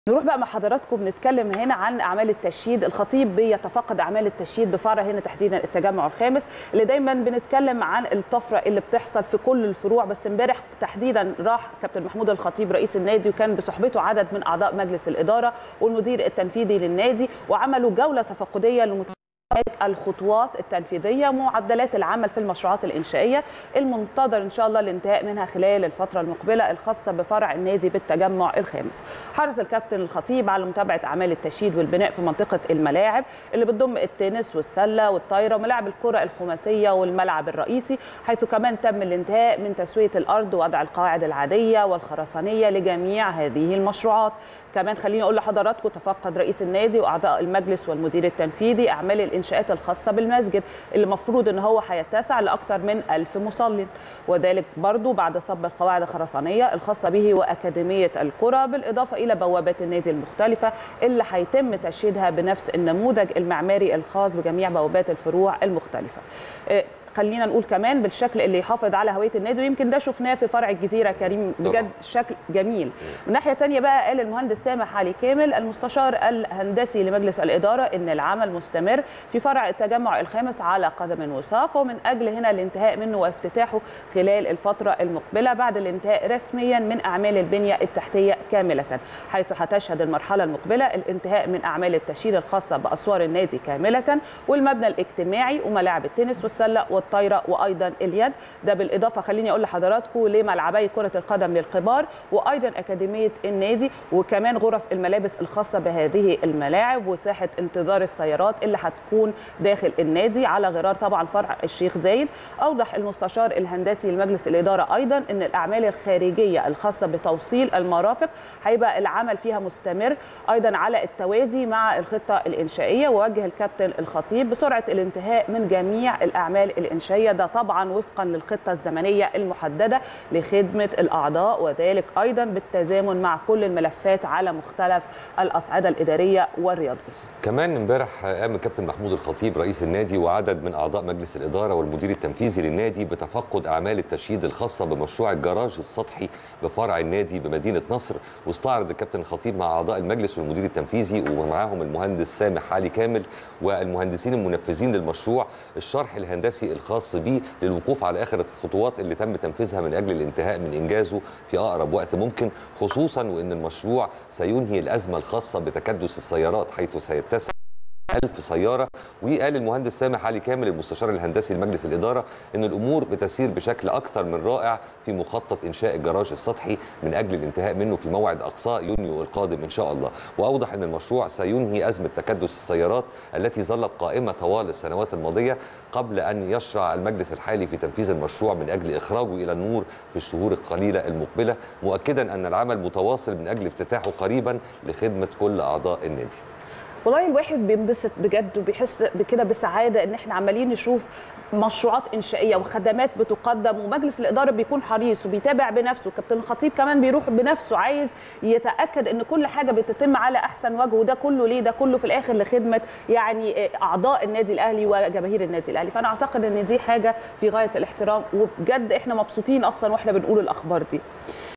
نروح بقى مع حضراتكم نتكلم هنا عن اعمال التشييد الخطيب بيتفقد اعمال التشييد بفرع هنا تحديدا التجمع الخامس اللي دايما بنتكلم عن الطفره اللي بتحصل في كل الفروع بس امبارح تحديدا راح كابتن محمود الخطيب رئيس النادي وكان بصحبته عدد من اعضاء مجلس الاداره والمدير التنفيذي للنادي وعملوا جوله تفقديه لمت... الخطوات التنفيذيه ومعدلات العمل في المشروعات الانشائيه المنتظر ان شاء الله الانتهاء منها خلال الفتره المقبله الخاصه بفرع النادي بالتجمع الخامس. حرص الكابتن الخطيب على متابعه اعمال التشييد والبناء في منطقه الملاعب اللي بتضم التنس والسله والطايره وملاعب الكره الخماسيه والملعب الرئيسي حيث كمان تم الانتهاء من تسويه الارض ووضع القواعد العاديه والخرسانيه لجميع هذه المشروعات. كمان خليني اقول لحضراتكم تفقد رئيس النادي واعضاء المجلس والمدير التنفيذي اعمال الانشاءات الخاصه بالمسجد اللي المفروض ان هو هيتسع لاكثر من ألف مصلي وذلك برضو بعد صب القواعد الخرسانيه الخاصه به واكاديميه الكره بالاضافه الى بوابات النادي المختلفه اللي هيتم تشييدها بنفس النموذج المعماري الخاص بجميع بوابات الفروع المختلفه خلينا نقول كمان بالشكل اللي يحافظ على هويه النادي ويمكن ده شفناه في فرع الجزيره كريم بجد طبعا. شكل جميل من ناحيه ثانيه بقى قال المهندس سامح علي كامل المستشار الهندسي لمجلس الاداره ان العمل مستمر في فرع التجمع الخامس على قدم وساق ومن اجل هنا الانتهاء منه وافتتاحه خلال الفتره المقبله بعد الانتهاء رسميا من اعمال البنيه التحتيه كامله حيث هتشهد المرحله المقبله الانتهاء من اعمال التشييد الخاصه باسوار النادي كامله والمبنى الاجتماعي وملاعب التنس والسله والطايره وايضا اليد ده بالاضافه خليني اقول لحضراتكم لملعبي كره القدم للكبار وايضا اكاديميه النادي وكمان غرف الملابس الخاصه بهذه الملاعب وساحه انتظار السيارات اللي هتكون داخل النادي على غرار طبعا فرع الشيخ زايد اوضح المستشار الهندسي لمجلس الاداره ايضا ان الاعمال الخارجيه الخاصه بتوصيل المرافق هيبقى العمل فيها مستمر ايضا على التوازي مع الخطه الانشائيه ووجه الكابتن الخطيب بسرعه الانتهاء من جميع الاعمال الانشائيه ده طبعا وفقا للخطه الزمنيه المحدده لخدمه الاعضاء وذلك ايضا بالتزامن مع كل الملفات على مختلف الاصعده الاداريه والرياضيه. كمان امبارح قام الكابتن محمود الخطيب رئيس النادي وعدد من اعضاء مجلس الاداره والمدير التنفيذي للنادي بتفقد اعمال التشييد الخاصه بمشروع الجراج السطحي بفرع النادي بمدينه نصر واستعرض الكابتن الخطيب مع اعضاء المجلس والمدير التنفيذي ومعاهم المهندس سامح علي كامل والمهندسين المنفذين للمشروع الشرح الهندسي الخاص به للوقوف على اخر الخطوات اللي تم تنفيذها من اجل الانتهاء من انجازه في اقرب وقت ممكن خصوصا وان المشروع سينهي الازمه الخاصه بتكدس السيارات حيث سيتسع ألف سيارة وقال المهندس سامح علي كامل المستشار الهندسي لمجلس الإدارة أن الأمور بتسير بشكل أكثر من رائع في مخطط إنشاء الجراج السطحي من أجل الانتهاء منه في موعد أقصى يونيو القادم إن شاء الله وأوضح أن المشروع سينهي أزمة تكدس السيارات التي ظلت قائمة طوال السنوات الماضية قبل أن يشرع المجلس الحالي في تنفيذ المشروع من أجل إخراجه إلى النور في الشهور القليلة المقبلة مؤكدا أن العمل متواصل من أجل افتتاحه قريبا لخدمة كل أعضاء النادي والله الواحد بينبسط بجد وبيحس بكده بسعاده ان احنا عمالين نشوف مشروعات انشائيه وخدمات بتقدم ومجلس الاداره بيكون حريص وبيتابع بنفسه كابتن الخطيب كمان بيروح بنفسه عايز يتاكد ان كل حاجه بتتم على احسن وجه وده كله ليه ده كله في الاخر لخدمه يعني اعضاء النادي الاهلي وجماهير النادي الاهلي فانا اعتقد ان دي حاجه في غايه الاحترام وبجد احنا مبسوطين اصلا واحنا بنقول الاخبار دي